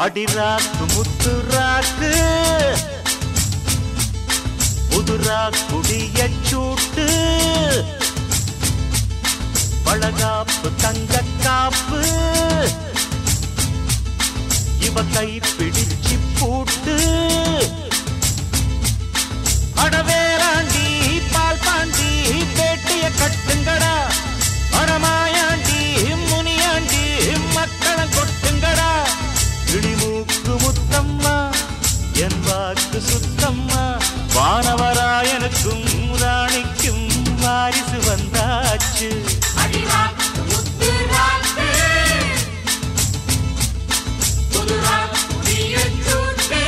அடிராக்கு முத்துராக்கு புதுரா குடிய சூட்டு பழகாப்பு தங்க காப்பு இவ கை பிடிச்சு பூட்டு அடவேராண்டி பால் பாண்டி பேட்டிய கட்டுங்கடா அடமாயாண்டி முனியாண்டி மக்களை கொட்டுங்கடா இடிமூக்கு முத்தம்மா என் வாக்கு சுத்தம்மா வானவராயனுக்கும் ராணிக்கும் வாரிசு வந்தாச்சு அடிராக்கு முத்து ராக்கு புது ராக்கு புதிய சூட்டு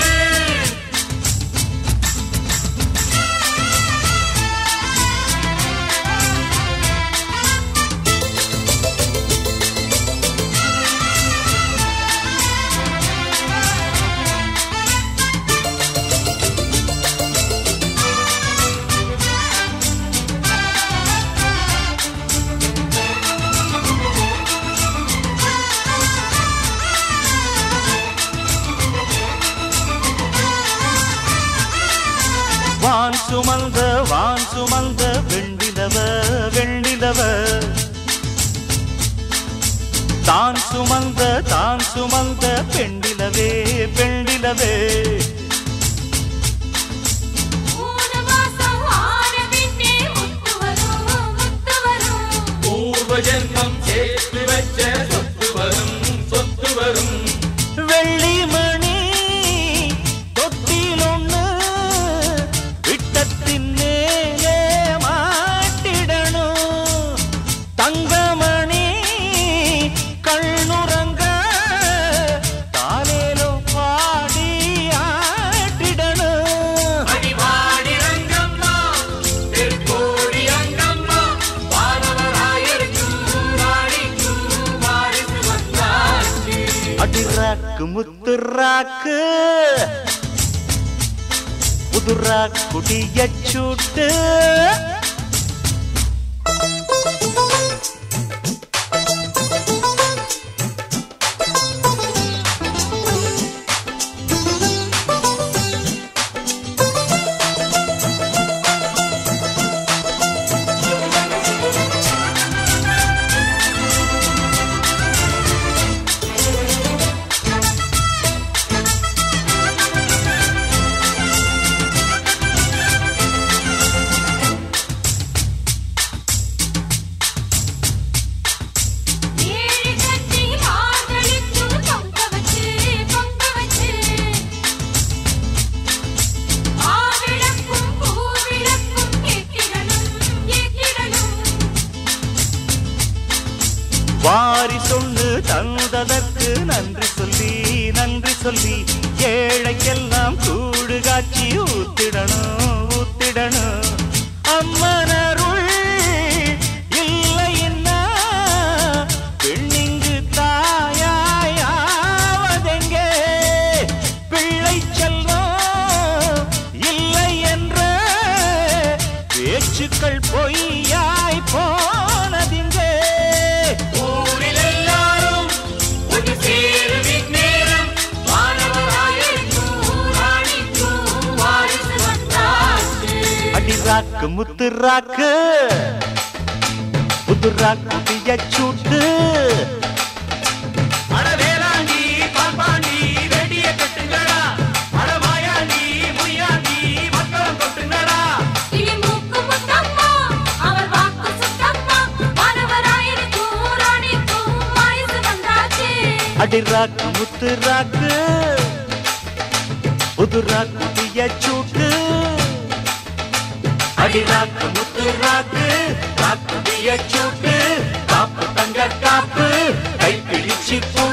வான் சுமந்த வான் சுமந்த வெண்டிலவ வெண்டிலவ தான் சுமந்த தான் சுமந்த பெண்டிலவே பெண்டிலவே மூணு மாசம் ஆன பின்னே முத்து வரும் முத்து வரும் பூர்வ ஜென்மம் சேர்த்து வச்ச சொத்து வரும் சொத்து வரும் வெள்ளி மணி தொட்டில் ஒண்ணு விட்டத்தின் மேலே மாட்டிடணும் தங்கமணி கண்ணுறங்க தாலேலோ பாடி ஆட்டிடணும் அடிவாடி ரங்கம்மா திருக்கோடி அங்கம்மா வானவராயருக்கும் ராணிக்கும் வாரிசு வந்தாச்சு அடிராக்கு முத்துராக்கு புதுரா குடிய சூட்டு ஏழு கட்டி மார்கழிக்கு பொங்க வச்சு பொங்க வச்சு ஆவிளக்கும் பூவிளக்கும் ஏற்றிடணும் ஏற்றிடணும் வாரி சொல்லு தந்ததற்கு நன்றி சொல்லி நன்றி சொல்லி ஏழைக்கெல்லாம் கூடு காட்சி ஊத்திடணும் ஊத்திடணும் அம்மனருள் இல்லைன்னா பெண்ணிங்கு தாயாயாவதெங்கே பிள்ளை செல்வம் இல்லை என்ற பேச்சுக்கள் பொய்யாய் போனதிங்கே ஊரில் எல்லாரும் ஒன்று சேருவின் நேரம் வானவராயருக்கும் ராணிக்கும் வாரிசு வந்தாச்சு அடிராக்கு முத்துராக்கு புதுராக்கு பியச்சூட்டு அடவேலாண்டி பாப்பாண்டி வெடிய கட்டுங்கடா அடமாயாண்டி முனியாண்டி மக்களம் கொட்டுங்கடா இனி மூக்கு முத்தம்மா அவர் வாக்கு சுத்தம்மா வானவராயனுக்கும் ராணிக்கும் வாரிசு வந்தாச்சு அடிராக்கு முத்துராக்கு புதுராக்கு பியச்சூட்டு அடிராக்கு முத்துராக்கு ராக்கு பியச்சூட்டு காப்பு தங்க காப்பு கை பிடிச்சு பூ